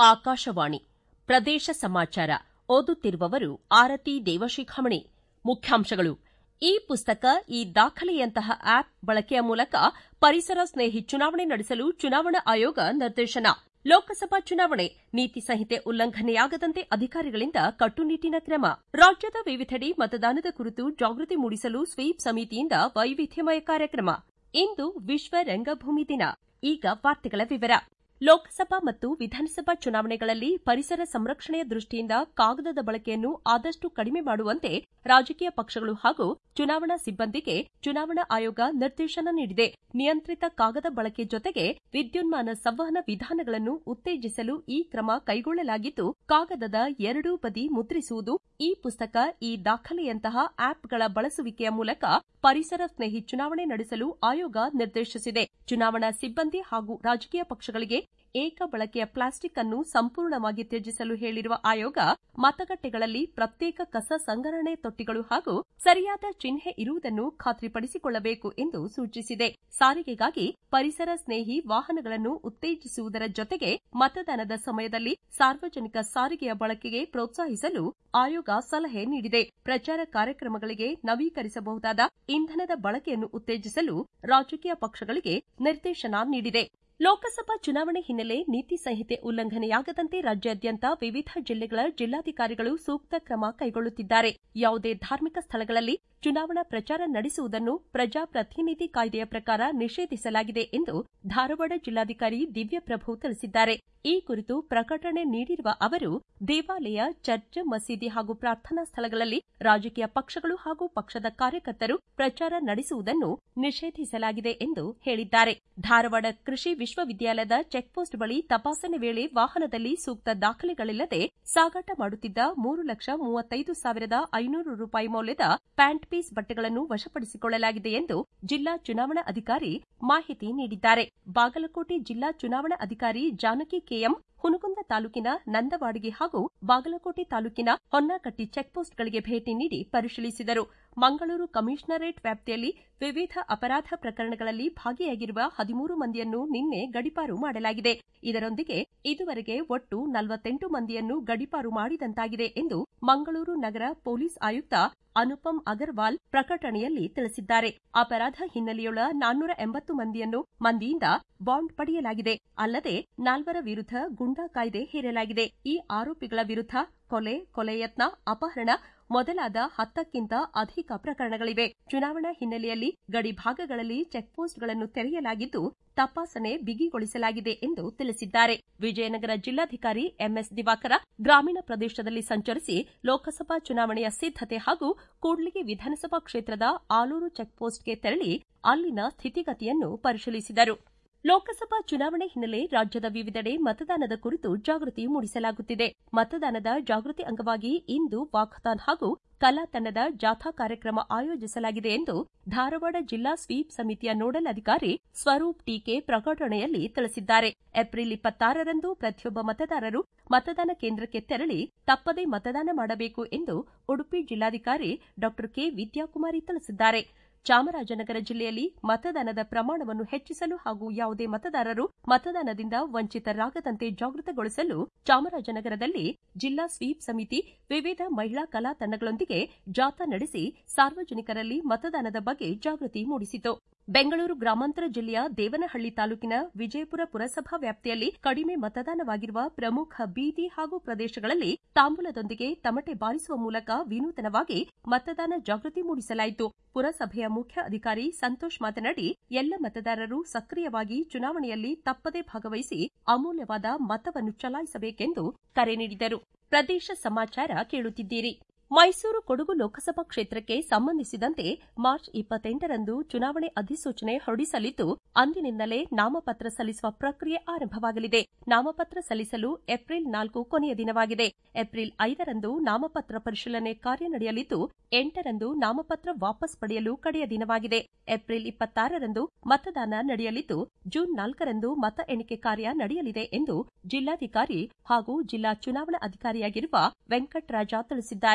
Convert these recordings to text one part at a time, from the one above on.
ಆಕಾಶವಾಣಿ ಪ್ರದೇಶ ಸಮಾಚಾರ ಓದುತ್ತಿರುವವರು ಆರತಿ ದೇವಶಿಖಾಮಣಿ ಮುಖ್ಯಾಂಶಗಳು ಈ ಪುಸ್ತಕ ಈ ದಾಖಲೆಯಂತಹ ಆಪ್ ಬಳಕೆಯ ಮೂಲಕ ಪರಿಸರ ಸ್ನೇಹಿ ಚುನಾವಣೆ ನಡೆಸಲು ಚುನಾವಣಾ ಆಯೋಗ ನಿರ್ದೇಶನ ಲೋಕಸಭಾ ಚುನಾವಣೆ ನೀತಿ ಸಂಹಿತೆ ಉಲ್ಲಂಘನೆಯಾಗದಂತೆ ಅಧಿಕಾರಿಗಳಿಂದ ಕಟ್ಟುನಿಟ್ಟಿನ ಕ್ರಮ ರಾಜ್ಯದ ವಿವಿಧೆಡೆ ಮತದಾನದ ಕುರಿತು ಜಾಗೃತಿ ಮೂಡಿಸಲು ಸ್ವೀಪ್ ಸಮಿತಿಯಿಂದ ವೈವಿಧ್ಯಮಯ ಕಾರ್ಯಕ್ರಮ ಇಂದು ವಿಶ್ವ ರಂಗಭೂಮಿ ದಿನ ಈಗ ವಾರ್ತೆಗಳ ವಿವರ ಲೋಕಸಭಾ ಮತ್ತು ವಿಧಾನಸಭಾ ಚುನಾವಣೆಗಳಲ್ಲಿ ಪರಿಸರ ಸಂರಕ್ಷಣೆಯ ದೃಷ್ಟಿಯಿಂದ ಕಾಗದದ ಬಳಕೆಯನ್ನು ಆದಷ್ಟು ಕಡಿಮೆ ಮಾಡುವಂತೆ ರಾಜಕೀಯ ಪಕ್ಷಗಳು ಹಾಗೂ ಚುನಾವಣಾ ಸಿಬ್ಬಂದಿಗೆ ಚುನಾವಣಾ ಆಯೋಗ ನಿರ್ದೇಶನ ನೀಡಿದೆ ನಿಯಂತ್ರಿತ ಕಾಗದ ಬಳಕೆ ಜೊತೆಗೆ ವಿದ್ಯುನ್ಮಾನ ಸಂವಹನ ವಿಧಾನಗಳನ್ನು ಉತ್ತೇಜಿಸಲು ಈ ಕ್ರಮ ಕೈಗೊಳ್ಳಲಾಗಿದ್ದು ಕಾಗದದ ಎರಡೂ ಬದಿ ಮುದ್ರಿಸುವುದು ಈ ಪುಸ್ತಕ ಈ ದಾಖಲೆಯಂತಹ ಆಪ್ಗಳ ಬಳಸುವಿಕೆಯ ಮೂಲಕ ಪರಿಸರ ಸ್ನೇಹಿ ಚುನಾವಣೆ ನಡೆಸಲು ಆಯೋಗ ನಿರ್ದೇಶಿಸಿದೆ ಚುನಾವಣಾ ಸಿಬ್ಬಂದಿ ಹಾಗೂ ರಾಜಕೀಯ ಪಕ್ಷಗಳಿಗೆ ಏಕ ಬಳಕೆಯ ಪ್ಲಾಸ್ಟಿಕ್ ಅನ್ನು ಸಂಪೂರ್ಣವಾಗಿ ತ್ಯಜಿಸಲು ಹೇಳಿರುವ ಆಯೋಗ ಮತಗಟ್ಟೆಗಳಲ್ಲಿ ಪ್ರತ್ಯೇಕ ಕಸ ಸಂಗ್ರಹಣೆ ತೊಟ್ಟಿಗಳು ಹಾಗೂ ಸರಿಯಾದ ಚಿಹ್ನೆ ಇರುವುದನ್ನು ಖಾತ್ರಿಪಡಿಸಿಕೊಳ್ಳಬೇಕು ಎಂದು ಸೂಚಿಸಿದೆ ಸಾರಿಗೆಗಾಗಿ ಪರಿಸರ ಸ್ನೇಹಿ ವಾಹನಗಳನ್ನು ಉತ್ತೇಜಿಸುವುದರ ಜೊತೆಗೆ ಮತದಾನದ ಸಮಯದಲ್ಲಿ ಸಾರ್ವಜನಿಕ ಸಾರಿಗೆಯ ಬಳಕೆಗೆ ಪ್ರೋತ್ಸಾಹಿಸಲು ಆಯೋಗ ಸಲಹೆ ನೀಡಿದೆ ಪ್ರಚಾರ ಕಾರ್ಯಕ್ರಮಗಳಿಗೆ ನವೀಕರಿಸಬಹುದಾದ ಇಂಧನದ ಬಳಕೆಯನ್ನು ಉತ್ತೇಜಿಸಲು ರಾಜಕೀಯ ಪಕ್ಷಗಳಿಗೆ ನಿರ್ದೇಶನ ನೀಡಿದೆ ಲೋಕಸಭಾ ಚುನಾವಣೆ ಹಿನ್ನೆಲೆ ನೀತಿ ಸಂಹಿತೆ ಉಲ್ಲಂಘನೆಯಾಗದಂತೆ ರಾಜ್ಯಾದ್ಯಂತ ವಿವಿಧ ಜಿಲ್ಲೆಗಳ ಜಿಲ್ಲಾಧಿಕಾರಿಗಳು ಸೂಕ್ತ ಕ್ರಮ ಕೈಗೊಳ್ಳುತ್ತಿದ್ದಾರೆ ಯಾವುದೇ ಧಾರ್ಮಿಕ ಸ್ಥಳಗಳಲ್ಲಿ ಚುನಾವಣಾ ಪ್ರಚಾರ ನಡೆಸುವುದನ್ನು ಪ್ರಜಾಪ್ರತಿನಿಧಿ ಕಾಯ್ದೆಯ ಪ್ರಕಾರ ನಿಷೇಧಿಸಲಾಗಿದೆ ಎಂದು ಧಾರವಾಡ ಜಿಲ್ಲಾಧಿಕಾರಿ ದಿವ್ಯಪ್ರಭು ತಿಳಿಸಿದ್ದಾರೆ ಈ ಕುರಿತು ಪ್ರಕಟಣೆ ನೀಡಿರುವ ಅವರು ದೇವಾಲಯ ಚರ್ಚ್ ಮಸೀದಿ ಹಾಗೂ ಪ್ರಾರ್ಥನಾ ಸ್ಥಳಗಳಲ್ಲಿ ರಾಜಕೀಯ ಪಕ್ಷಗಳು ಹಾಗೂ ಪಕ್ಷದ ಕಾರ್ಯಕರ್ತರು ಪ್ರಚಾರ ನಡೆಸುವುದನ್ನು ನಿಷೇಧಿಸಲಾಗಿದೆ ಎಂದು ಹೇಳಿದ್ದಾರೆ ಧಾರವಾಡ ಕೃಷಿ ವಿಶ್ವವಿದ್ಯಾಲಯದ ಚೆಕ್ಪೋಸ್ಟ್ ಬಳಿ ತಪಾಸಣೆ ವೇಳೆ ವಾಹನದಲ್ಲಿ ಸೂಕ್ತ ದಾಖಲೆಗಳಿಲ್ಲದೆ ಸಾಗಾಟ ಮಾಡುತ್ತಿದ್ದ ಮೂರು ಲಕ್ಷ ಮೂವತ್ತೈದು ಸಾವಿರದ ಐನೂರು ರೂಪಾಯಿ ಮೌಲ್ಯದ ಪ್ಯಾಂಟ್ ಪೀಸ್ ಬಟ್ಟೆಗಳನ್ನು ವಶಪಡಿಸಿಕೊಳ್ಳಲಾಗಿದೆ ಎಂದು ಜಿಲ್ಲಾ ಚುನಾವಣಾ ಅಧಿಕಾರಿ ಮಾಹಿತಿ ನೀಡಿದ್ದಾರೆ ಬಾಗಲಕೋಟೆ ಜಿಲ್ಲಾ ಚುನಾವಣಾ ಅಧಿಕಾರಿ ಜಾನಕಿ ಕೆಎಂ ಹುನಗುಂದ ತಾಲೂಕಿನ ನಂದವಾಡಗಿ ಹಾಗೂ ಬಾಗಲಕೋಟೆ ತಾಲೂಕಿನ ಹೊನ್ನಾಕಟ್ಟಿ ಚೆಕ್ಪೋಸ್ಟ್ಗಳಿಗೆ ಭೇಟಿ ನೀಡಿ ಪರಿಶೀಲಿಸಿದರು ಮಂಗಳೂರು ಕಮಿಷನರೇಟ್ ವ್ಯಾಪ್ತಿಯಲ್ಲಿ ವಿವಿಧ ಅಪರಾಧ ಪ್ರಕರಣಗಳಲ್ಲಿ ಭಾಗಿಯಾಗಿರುವ ಹದಿಮೂರು ಮಂದಿಯನ್ನು ನಿನ್ನೆ ಗಡಿಪಾರು ಮಾಡಲಾಗಿದೆ ಇದರೊಂದಿಗೆ ಇದುವರೆಗೆ ಒಟ್ಟು ನಲವತ್ತೆಂಟು ಮಂದಿಯನ್ನು ಗಡಿಪಾರು ಮಾಡಿದಂತಾಗಿದೆ ಎಂದು ಮಂಗಳೂರು ನಗರ ಪೊಲೀಸ್ ಆಯುಕ್ತ ಅನುಪಮ್ ಅಗರ್ವಾಲ್ ಪ್ರಕಟಣೆಯಲ್ಲಿ ತಿಳಿಸಿದ್ದಾರೆ ಅಪರಾಧ ಹಿನ್ನೆಲೆಯುಳ್ಳ ನಾನ್ನೂರ ಎಂಬತ್ತು ಮಂದಿಯನ್ನು ಮಂದಿಯಿಂದ ಬಾಂಡ್ ಪಡೆಯಲಾಗಿದೆ ಅಲ್ಲದೆ ನಾಲ್ವರ ವಿರುದ್ಧ ಗುಂಡಾ ಕಾಯ್ದೆ ಹೇರಲಾಗಿದೆ ಈ ಆರೋಪಿಗಳ ವಿರುದ್ಧ ಕೊಲೆ ಕೊಲೆ ಯತ್ನ ಅಪಹರಣ ಮೊದಲಾದ ಹತ್ತಕ್ಕಿಂತ ಅಧಿಕ ಪ್ರಕರಣಗಳಿವೆ ಚುನಾವಣಾ ಹಿನ್ನೆಲೆಯಲ್ಲಿ ಗಡಿ ಭಾಗಗಳಲ್ಲಿ ಚೆಕ್ಪೋಸ್ಟ್ಗಳನ್ನು ತೆರೆಯಲಾಗಿದ್ದು ತಪಾಸಣೆ ಬಿಗಿಗೊಳಿಸಲಾಗಿದೆ ಎಂದು ತಿಳಿಸಿದ್ದಾರೆ ವಿಜಯನಗರ ಜಿಲ್ಲಾಧಿಕಾರಿ ಎಂಎಸ್ ದಿವಾಕರ ಗ್ರಾಮೀಣ ಪ್ರದೇಶದಲ್ಲಿ ಸಂಚರಿಸಿ ಲೋಕಸಭಾ ಚುನಾವಣೆಯ ಸಿದ್ದತೆ ಹಾಗೂ ಕೂಡ್ಲಿಗಿ ವಿಧಾನಸಭಾ ಕ್ಷೇತ್ರದ ಆಲೂರು ಚೆಕ್ಪೋಸ್ಟ್ಗೆ ತೆರಳಿ ಅಲ್ಲಿನ ಸ್ಥಿತಿಗತಿಯನ್ನು ಪರಿಶೀಲಿಸಿದರು ಲೋಕಸಭಾ ಚುನಾವಣೆ ಹಿನ್ನೆಲೆ ರಾಜ್ಯದ ವಿವಿಧೆಡೆ ಮತದಾನದ ಕುರಿತು ಜಾಗೃತಿ ಮೂಡಿಸಲಾಗುತ್ತಿದೆ ಮತದಾನದ ಜಾಗೃತಿ ಅಂಗವಾಗಿ ಇಂದು ವಾಕಥಾನ್ ಹಾಗೂ ಕಲಾ ತಂಡದ ಜಾಥಾ ಕಾರ್ಯಕ್ರಮ ಆಯೋಜಿಸಲಾಗಿದೆ ಎಂದು ಧಾರವಾಡ ಜಿಲ್ಲಾ ಸ್ವೀಪ್ ಸಮಿತಿಯ ನೋಡಲ್ ಅಧಿಕಾರಿ ಸ್ವರೂಪ್ ಟೀಕೆ ಪ್ರಕಟಣೆಯಲ್ಲಿ ತಿಳಿಸಿದ್ದಾರೆ ಏಪ್ರಿಲ್ ಇಪ್ಪತ್ತಾರರಂದು ಪ್ರತಿಯೊಬ್ಬ ಮತದಾರರು ಮತದಾನ ಕೇಂದ್ರಕ್ಕೆ ತೆರಳಿ ತಪ್ಪದೇ ಮತದಾನ ಮಾಡಬೇಕು ಎಂದು ಉಡುಪಿ ಜಿಲ್ಲಾಧಿಕಾರಿ ಡಾ ಕೆ ವಿದ್ಯಾಕುಮಾರಿ ತಿಳಿಸಿದ್ದಾರೆ ಚಾಮರಾಜನಗರ ಜಿಲ್ಲೆಯಲ್ಲಿ ಮತದಾನದ ಪ್ರಮಾಣವನ್ನು ಹೆಚ್ಚಿಸಲು ಹಾಗೂ ಯಾವುದೇ ಮತದಾರರು ಮತದಾನದಿಂದ ವಂಚಿತರಾಗದಂತೆ ಜಾಗೃತಗೊಳಿಸಲು ಚಾಮರಾಜನಗರದಲ್ಲಿ ಜಿಲ್ಲಾ ಸ್ವೀಪ್ ಸಮಿತಿ ವಿವಿಧ ಮಹಿಳಾ ಕಲಾ ತಂಡಗಳೊಂದಿಗೆ ಜಾಥಾ ನಡೆಸಿ ಸಾರ್ವಜನಿಕರಲ್ಲಿ ಮತದಾನದ ಬಗ್ಗೆ ಜಾಗೃತಿ ಮೂಡಿಸಿತು ಬೆಂಗಳೂರು ಗ್ರಾಮಾಂತರ ಜಿಲ್ಲೆಯ ದೇವನಹಳ್ಳಿ ತಾಲೂಕಿನ ವಿಜಯಪುರ ಪುರಸಭಾ ವ್ಯಾಪ್ತಿಯಲ್ಲಿ ಕಡಿಮೆ ಮತದಾನವಾಗಿರುವ ಪ್ರಮುಖ ಬೀದಿ ಹಾಗೂ ಪ್ರದೇಶಗಳಲ್ಲಿ ತಾಂಬೂಲದೊಂದಿಗೆ ತಮಟೆ ಬಾರಿಸುವ ಮೂಲಕ ವಿನೂತನವಾಗಿ ಮತದಾನ ಜಾಗೃತಿ ಮೂಡಿಸಲಾಯಿತು ಪುರಸಭೆಯ ಮುಖ್ಯ ಅಧಿಕಾರಿ ಸಂತೋಷ್ ಮಾತನಾಡಿ ಎಲ್ಲ ಮತದಾರರು ಸಕ್ರಿಯವಾಗಿ ಚುನಾವಣೆಯಲ್ಲಿ ತಪ್ಪದೇ ಭಾಗವಹಿಸಿ ಅಮೂಲ್ಯವಾದ ಮತವನ್ನು ಚಲಾಯಿಸಬೇಕೆಂದು ಕರೆ ನೀಡಿದರು ಪ್ರದೇಶ ಸಮಾಚಾರ ಕೇಳುತ್ತಿದ್ದೀರಿ ಮೈಸೂರು ಕೊಡಗು ಲೋಕಸಭಾ ಕ್ಷೇತ್ರಕ್ಕೆ ಸಂಬಂಧಿಸಿದಂತೆ ಮಾರ್ಚ್ ಇಪ್ಪತ್ತೆಂಟರಂದು ಚುನಾವಣೆ ಅಧಿಸೂಚನೆ ಹೊರಡಿಸಲಿದ್ದು ಅಂದಿನಿಂದಲೇ ನಾಮಪತ್ರ ಸಲ್ಲಿಸುವ ಪ್ರಕ್ರಿಯೆ ಆರಂಭವಾಗಲಿದೆ ನಾಮಪತ್ರ ಸಲ್ಲಿಸಲು ಏಪ್ರಿಲ್ ನಾಲ್ಕು ಕೊನೆಯ ದಿನವಾಗಿದೆ ಏಪ್ರಿಲ್ ಐದರಂದು ನಾಮಪತ್ರ ಪರಿಶೀಲನೆ ಕಾರ್ಯ ನಡೆಯಲಿದ್ದು ಎಂಟರಂದು ನಾಮಪತ್ರ ವಾಪಸ್ ಪಡೆಯಲು ಕಡೆಯ ದಿನವಾಗಿದೆ ಏಪ್ರಿಲ್ ಇಪ್ಪತ್ತಾರರಂದು ಮತದಾನ ನಡೆಯಲಿದ್ದು ಜೂನ್ ನಾಲ್ಕರಂದು ಮತ ಎಣಿಕೆ ಕಾರ್ಯ ನಡೆಯಲಿದೆ ಎಂದು ಜಿಲ್ಲಾಧಿಕಾರಿ ಹಾಗೂ ಜಿಲ್ಲಾ ಚುನಾವಣಾ ಅಧಿಕಾರಿಯಾಗಿರುವ ವೆಂಕಟರಾಜ ತಿಳಿಸಿದ್ದಾರೆ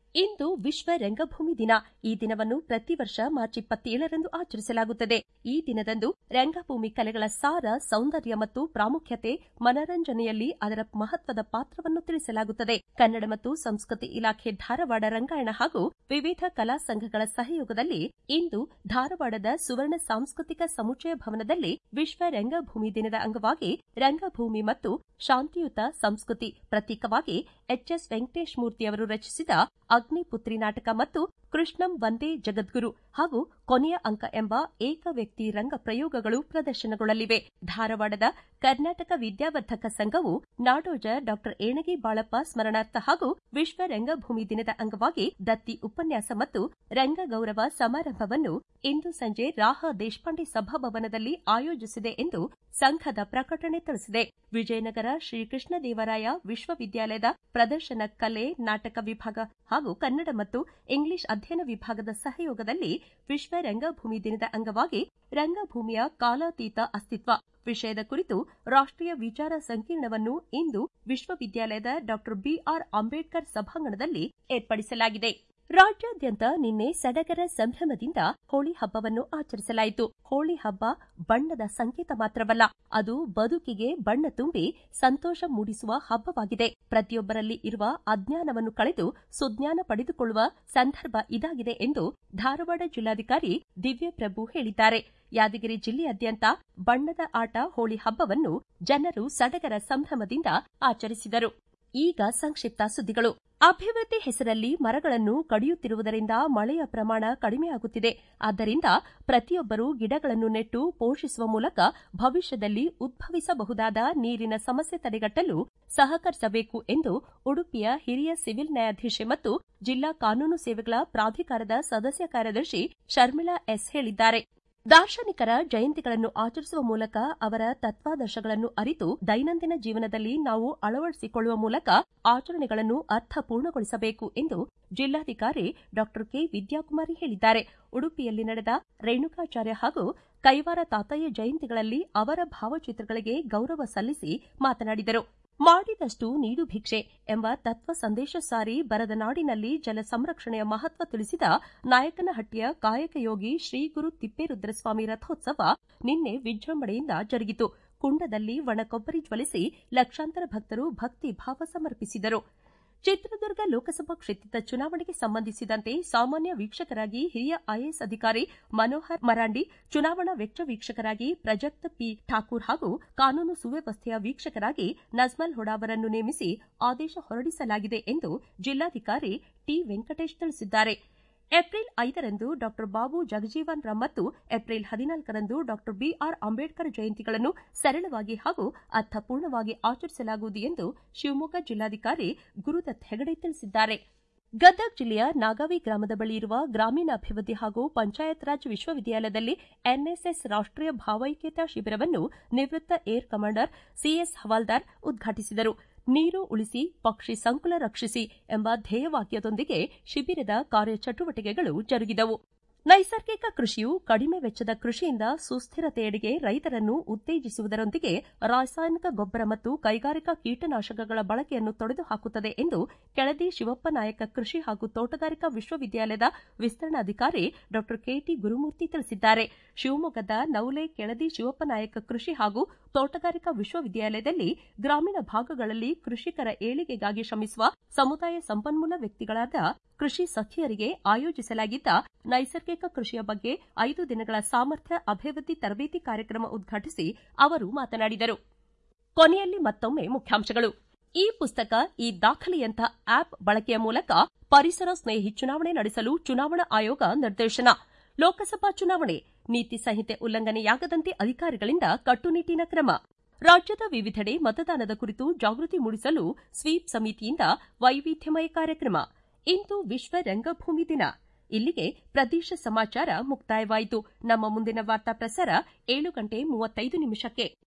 ಇಂದು ವಿಶ್ವ ರಂಗಭೂಮಿ ದಿನ ಈ ದಿನವನ್ನು ಪ್ರತಿ ವರ್ಷ ಮಾರ್ಚ್ ಇಪ್ಪತ್ತೇಳರಂದು ಆಚರಿಸಲಾಗುತ್ತದೆ ಈ ದಿನದಂದು ರಂಗಭೂಮಿ ಕಲೆಗಳ ಸಾರ ಸೌಂದರ್ಯ ಮತ್ತು ಪ್ರಾಮುಖ್ಯತೆ ಮನರಂಜನೆಯಲ್ಲಿ ಅದರ ಮಹತ್ವದ ಪಾತ್ರವನ್ನು ತಿಳಿಸಲಾಗುತ್ತದೆ ಕನ್ನಡ ಮತ್ತು ಸಂಸ್ಕೃತಿ ಇಲಾಖೆ ಧಾರವಾಡ ರಂಗಾಯಣ ಹಾಗೂ ವಿವಿಧ ಕಲಾ ಸಂಘಗಳ ಸಹಯೋಗದಲ್ಲಿ ಇಂದು ಧಾರವಾಡದ ಸುವರ್ಣ ಸಾಂಸ್ಕೃತಿಕ ಸಮುಚ್ಚಯ ಭವನದಲ್ಲಿ ವಿಶ್ವ ರಂಗಭೂಮಿ ದಿನದ ಅಂಗವಾಗಿ ರಂಗಭೂಮಿ ಮತ್ತು ಶಾಂತಿಯುತ ಸಂಸ್ಕೃತಿ ಪ್ರತೀಕವಾಗಿ ಎಚ್ಎಸ್ ವೆಂಕಟೇಶ್ ಮೂರ್ತಿಯವರು ರಚಿಸಿದ ಅಗ್ನಿಪುತ್ರಿ ನಾಟಕ ಮತ್ತು ಕೃಷ್ಣಂ ಒಂದೇ ಜಗದ್ಗುರು ಹಾಗೂ ಕೊನೆಯ ಅಂಕ ಎಂಬ ಏಕ ವ್ಯಕ್ತಿ ರಂಗ ಪ್ರಯೋಗಗಳು ಪ್ರದರ್ಶನಗೊಳ್ಳಲಿವೆ ಧಾರವಾಡದ ಕರ್ನಾಟಕ ವಿದ್ಯಾವರ್ಧಕ ಸಂಘವು ನಾಡೋಜ ಡಾ ಏಣಗಿ ಬಾಳಪ್ಪ ಸ್ಮರಣಾರ್ಥ ಹಾಗೂ ವಿಶ್ವ ರಂಗಭೂಮಿ ದಿನದ ಅಂಗವಾಗಿ ದತ್ತಿ ಉಪನ್ಯಾಸ ಮತ್ತು ರಂಗ ಗೌರವ ಸಮಾರಂಭವನ್ನು ಇಂದು ಸಂಜೆ ರಾಹ ದೇಶಪಾಂಡೆ ಸಭಾಭವನದಲ್ಲಿ ಆಯೋಜಿಸಿದೆ ಎಂದು ಸಂಘದ ಪ್ರಕಟಣೆ ತಿಳಿಸಿದೆ ವಿಜಯನಗರ ಶ್ರೀಕೃಷ್ಣ ದೇವರಾಯ ವಿಶ್ವವಿದ್ಯಾಲಯದ ಪ್ರದರ್ಶನ ಕಲೆ ನಾಟಕ ವಿಭಾಗ ಹಾಗೂ ಕನ್ನಡ ಮತ್ತು ಇಂಗ್ಲಿಷ್ ಅಧ್ಯಯನ ವಿಭಾಗದ ಸಹಯೋಗದಲ್ಲಿ ವಿಶ್ವ ರಂಗಭೂಮಿ ದಿನದ ಅಂಗವಾಗಿ ರಂಗಭೂಮಿಯ ಕಾಲಾತೀತ ಅಸ್ತಿತ್ವ ವಿಷಯದ ಕುರಿತು ರಾಷ್ಟೀಯ ವಿಚಾರ ಸಂಕಿರಣವನ್ನು ಇಂದು ವಿಶ್ವವಿದ್ಯಾಲಯದ ಡಾ ಬಿಆರ್ ಅಂಬೇಡ್ಕರ್ ಸಭಾಂಗಣದಲ್ಲಿ ಏರ್ಪಡಿಸಲಾಗಿದೆ ರಾಜ್ಯಾದ್ಯಂತ ನಿನ್ನೆ ಸಡಗರ ಸಂಭ್ರಮದಿಂದ ಹೋಳಿ ಹಬ್ಬವನ್ನು ಆಚರಿಸಲಾಯಿತು ಹೋಳಿ ಹಬ್ಬ ಬಣ್ಣದ ಸಂಕೇತ ಮಾತ್ರವಲ್ಲ ಅದು ಬದುಕಿಗೆ ಬಣ್ಣ ತುಂಬಿ ಸಂತೋಷ ಮೂಡಿಸುವ ಹಬ್ಬವಾಗಿದೆ ಪ್ರತಿಯೊಬ್ಬರಲ್ಲಿ ಇರುವ ಅಜ್ಞಾನವನ್ನು ಕಳೆದು ಸುಜ್ಞಾನ ಪಡೆದುಕೊಳ್ಳುವ ಸಂದರ್ಭ ಇದಾಗಿದೆ ಎಂದು ಧಾರವಾಡ ಜಿಲ್ಲಾಧಿಕಾರಿ ದಿವ್ಯಪ್ರಭು ಹೇಳಿದ್ದಾರೆ ಯಾದಗಿರಿ ಜಿಲ್ಲೆಯಾದ್ಯಂತ ಬಣ್ಣದ ಆಟ ಹೋಳಿ ಹಬ್ಬವನ್ನು ಜನರು ಸಡಗರ ಸಂಭ್ರಮದಿಂದ ಆಚರಿಸಿದರು ಈಗ ಸಂಕ್ಷಿಪ್ತ ಸುದ್ದಿಗಳು ಅಭಿವೃದ್ಧಿ ಹೆಸರಲ್ಲಿ ಮರಗಳನ್ನು ಕಡಿಯುತ್ತಿರುವುದರಿಂದ ಮಳೆಯ ಪ್ರಮಾಣ ಕಡಿಮೆಯಾಗುತ್ತಿದೆ ಆದ್ದರಿಂದ ಪ್ರತಿಯೊಬ್ಬರೂ ಗಿಡಗಳನ್ನು ನೆಟ್ಟು ಪೋಷಿಸುವ ಮೂಲಕ ಭವಿಷ್ಯದಲ್ಲಿ ಉದ್ಭವಿಸಬಹುದಾದ ನೀರಿನ ಸಮಸ್ಯೆ ತಡೆಗಟ್ಟಲು ಸಹಕರಿಸಬೇಕು ಎಂದು ಉಡುಪಿಯ ಹಿರಿಯ ಸಿವಿಲ್ ನ್ಯಾಯಾಧೀಶೆ ಮತ್ತು ಜಿಲ್ಲಾ ಕಾನೂನು ಸೇವೆಗಳ ಪ್ರಾಧಿಕಾರದ ಸದಸ್ಯ ಕಾರ್ಯದರ್ಶಿ ಶರ್ಮಿಳಾ ಎಸ್ ಹೇಳಿದ್ದಾರೆ ದಾರ್ಶನಿಕರ ಜಯಂತಿಗಳನ್ನು ಆಚರಿಸುವ ಮೂಲಕ ಅವರ ತತ್ವಾದರ್ಶಗಳನ್ನು ಅರಿತು ದೈನಂದಿನ ಜೀವನದಲ್ಲಿ ನಾವು ಅಳವಡಿಸಿಕೊಳ್ಳುವ ಮೂಲಕ ಆಚರಣೆಗಳನ್ನು ಅರ್ಥಪೂರ್ಣಗೊಳಿಸಬೇಕು ಎಂದು ಜಿಲ್ಲಾಧಿಕಾರಿ ಡಾ ಕೆ ವಿದ್ಯಾಕುಮಾರಿ ಹೇಳಿದ್ದಾರೆ ಉಡುಪಿಯಲ್ಲಿ ನಡೆದ ರೇಣುಕಾಚಾರ್ಯ ಹಾಗೂ ಕೈವಾರ ತಾತಯ್ಯ ಜಯಂತಿಗಳಲ್ಲಿ ಅವರ ಭಾವಚಿತ್ರಗಳಿಗೆ ಗೌರವ ಸಲ್ಲಿಸಿ ಮಾತನಾಡಿದರು ಮಾಡಿದಷ್ಟು ನೀಡು ಭಿಕ್ಷೆ ಎಂಬ ತತ್ವ ಸಂದೇಶ ಸಾರಿ ಬರದ ನಾಡಿನಲ್ಲಿ ಜಲ ಸಂರಕ್ಷಣೆಯ ಮಹತ್ವ ತಿಳಿಸಿದ ನಾಯಕನಹಟ್ಟಿಯ ಕಾಯಕಯೋಗಿ ಶ್ರೀ ಗುರು ತಿಪ್ಪೇರುದ್ರಸ್ವಾಮಿ ರಥೋತ್ಸವ ನಿನ್ನೆ ವಿಜೃಂಭಣೆಯಿಂದ ಜರುಗಿತು ಕುಂಡದಲ್ಲಿ ಒಣಕೊಬ್ಬರಿ ಜ್ವಲಿಸಿ ಲಕ್ಷಾಂತರ ಭಕ್ತರು ಭಕ್ತಿ ಭಾವ ಸಮರ್ಪಿಸಿದರು ಚಿತ್ರದುರ್ಗ ಲೋಕಸಭಾ ಕ್ಷೇತ್ರದ ಚುನಾವಣೆಗೆ ಸಂಬಂಧಿಸಿದಂತೆ ಸಾಮಾನ್ಯ ವೀಕ್ಷಕರಾಗಿ ಹಿರಿಯ ಐಎಎಸ್ ಅಧಿಕಾರಿ ಮನೋಹರ್ ಮರಾಂಡಿ ಚುನಾವಣಾ ವೆಚ್ಚ ವೀಕ್ಷಕರಾಗಿ ಪ್ರಜಕ್ತ್ ಪಿ ಠಾಕೂರ್ ಹಾಗೂ ಕಾನೂನು ಸುವ್ಯವಸ್ಥೆಯ ವೀಕ್ಷಕರಾಗಿ ನಜ್ಮಲ್ ಹುಡಾ ಅವರನ್ನು ನೇಮಿಸಿ ಆದೇಶ ಹೊರಡಿಸಲಾಗಿದೆ ಎಂದು ಜಿಲ್ಲಾಧಿಕಾರಿ ಟಿ ವೆಂಕಟೇಶ್ ತಿಳಿಸಿದ್ದಾರೆ ಏಪ್ರಿಲ್ ಐದರಂದು ಡಾ ಬಾಬು ಜಗಜೀವನ್ ರಾಮ್ ಮತ್ತು ಏಪ್ರಿಲ್ ಹದಿನಾಲ್ಕರಂದು ಡಾ ಬಿಆರ್ ಅಂಬೇಡ್ಕರ್ ಜಯಂತಿಗಳನ್ನು ಸರಳವಾಗಿ ಹಾಗೂ ಅರ್ಥಪೂರ್ಣವಾಗಿ ಆಚರಿಸಲಾಗುವುದು ಎಂದು ಶಿವಮೊಗ್ಗ ಜಿಲ್ಲಾಧಿಕಾರಿ ಗುರುದತ್ ಹೆಗಡೆ ತಿಳಿಸಿದ್ದಾರೆ ಗದಗ ಜಿಲ್ಲೆಯ ನಾಗಾವಿ ಗ್ರಾಮದ ಬಳಿ ಇರುವ ಗ್ರಾಮೀಣಾಭಿವೃದ್ಧಿ ಹಾಗೂ ಪಂಚಾಯತ್ ರಾಜ್ ವಿಶ್ವವಿದ್ಯಾಲಯದಲ್ಲಿ ಎನ್ಎಸ್ಎಸ್ ರಾಷ್ಟೀಯ ಭಾವೈಕ್ಯತಾ ಶಿಬಿರವನ್ನು ನಿವೃತ್ತ ಏರ್ ಕಮಾಂಡರ್ ಸಿಎಸ್ ಹವಾಲ್ದಾರ್ ಉದ್ಘಾಟಿಸಿದರು ನೀರು ಉಳಿಸಿ ಪಕ್ಷಿ ಸಂಕುಲ ರಕ್ಷಿಸಿ ಎಂಬ ಧ್ಯೇಯವಾಕ್ಯದೊಂದಿಗೆ ಶಿಬಿರದ ಕಾರ್ಯಚಟುವಟಿಕೆಗಳು ಜರುಗಿದವು ನೈಸರ್ಗಿಕ ಕೃಷಿಯು ಕಡಿಮೆ ವೆಚ್ಚದ ಕೃಷಿಯಿಂದ ಸುಸ್ಥಿರತೆಯೆಡೆಗೆ ರೈತರನ್ನು ಉತ್ತೇಜಿಸುವುದರೊಂದಿಗೆ ರಾಸಾಯನಿಕ ಗೊಬ್ಬರ ಮತ್ತು ಕೈಗಾರಿಕಾ ಕೀಟನಾಶಕಗಳ ಬಳಕೆಯನ್ನು ತೊಡೆದುಹಾಕುತ್ತದೆ ಎಂದು ಕೆಳದಿ ಶಿವಪ್ಪ ನಾಯಕ ಕೃಷಿ ಹಾಗೂ ತೋಟಗಾರಿಕಾ ವಿಶ್ವವಿದ್ಯಾಲಯದ ವಿಸ್ತರಣಾಧಿಕಾರಿ ಡಾ ಕೆಟಿ ಗುರುಮೂರ್ತಿ ತಿಳಿಸಿದ್ದಾರೆ ಶಿವಮೊಗ್ಗದ ನವುಲೆ ಕೆಳದಿ ಶಿವಪ್ಪ ನಾಯಕ ಕೃಷಿ ಹಾಗೂ ತೋಟಗಾರಿಕಾ ವಿಶ್ವವಿದ್ಯಾಲಯದಲ್ಲಿ ಗ್ರಾಮೀಣ ಭಾಗಗಳಲ್ಲಿ ಕೃಷಿಕರ ಏಳಿಗೆಗಾಗಿ ಶ್ರಮಿಸುವ ಸಮುದಾಯ ಸಂಪನ್ಮೂಲ ವ್ಯಕ್ತಿಗಳಾದ ಕೃಷಿ ಸಖಿಯರಿಗೆ ಆಯೋಜಿಸಲಾಗಿದ್ದ ನೈಸರ್ಗಿಕ ಕೃಷಿಯ ಬಗ್ಗೆ ಐದು ದಿನಗಳ ಸಾಮರ್ಥ್ಯ ಅಭಿವೃದ್ಧಿ ತರಬೇತಿ ಕಾರ್ಯಕ್ರಮ ಉದ್ಘಾಟಿಸಿ ಅವರು ಮಾತನಾಡಿದರು ಕೊನೆಯಲ್ಲಿ ಮತ್ತೊಮ್ಮೆ ಮುಖ್ಯಾಂಶಗಳು ಈ ಪುಸ್ತಕ ಈ ದಾಖಲೆಯಂಥ ಆಪ್ ಬಳಕೆಯ ಮೂಲಕ ಪರಿಸರ ಸ್ನೇಹಿ ಚುನಾವಣೆ ನಡೆಸಲು ಚುನಾವಣಾ ಆಯೋಗ ನಿರ್ದೇಶನ ಲೋಕಸಭಾ ಚುನಾವಣೆ ನೀತಿ ಸಂಹಿತೆ ಉಲ್ಲಂಘನೆಯಾಗದಂತೆ ಅಧಿಕಾರಿಗಳಿಂದ ಕಟ್ಟುನಿಟ್ಟಿನ ಕ್ರಮ ರಾಜ್ಯದ ವಿವಿಧೆಡೆ ಮತದಾನದ ಕುರಿತು ಜಾಗೃತಿ ಮೂಡಿಸಲು ಸ್ವೀಪ್ ಸಮಿತಿಯಿಂದ ವೈವಿಧ್ಯಮಯ ಕಾರ್ಯಕ್ರಮ ಇಂದು ವಿಶ್ವ ರಂಗಭೂಮಿ ದಿನ ಇಲ್ಲಿಗೆ ಪ್ರದೇಶ ಸಮಾಚಾರ ಮುಕ್ತಾಯವಾಯಿತು ನಮ್ಮ ಮುಂದಿನ ವಾರ್ತಾ ಪ್ರಸಾರ ಏಳು ಗಂಟೆ ಮೂವತ್ತೈದು ನಿಮಿಷಕ್ಕೆ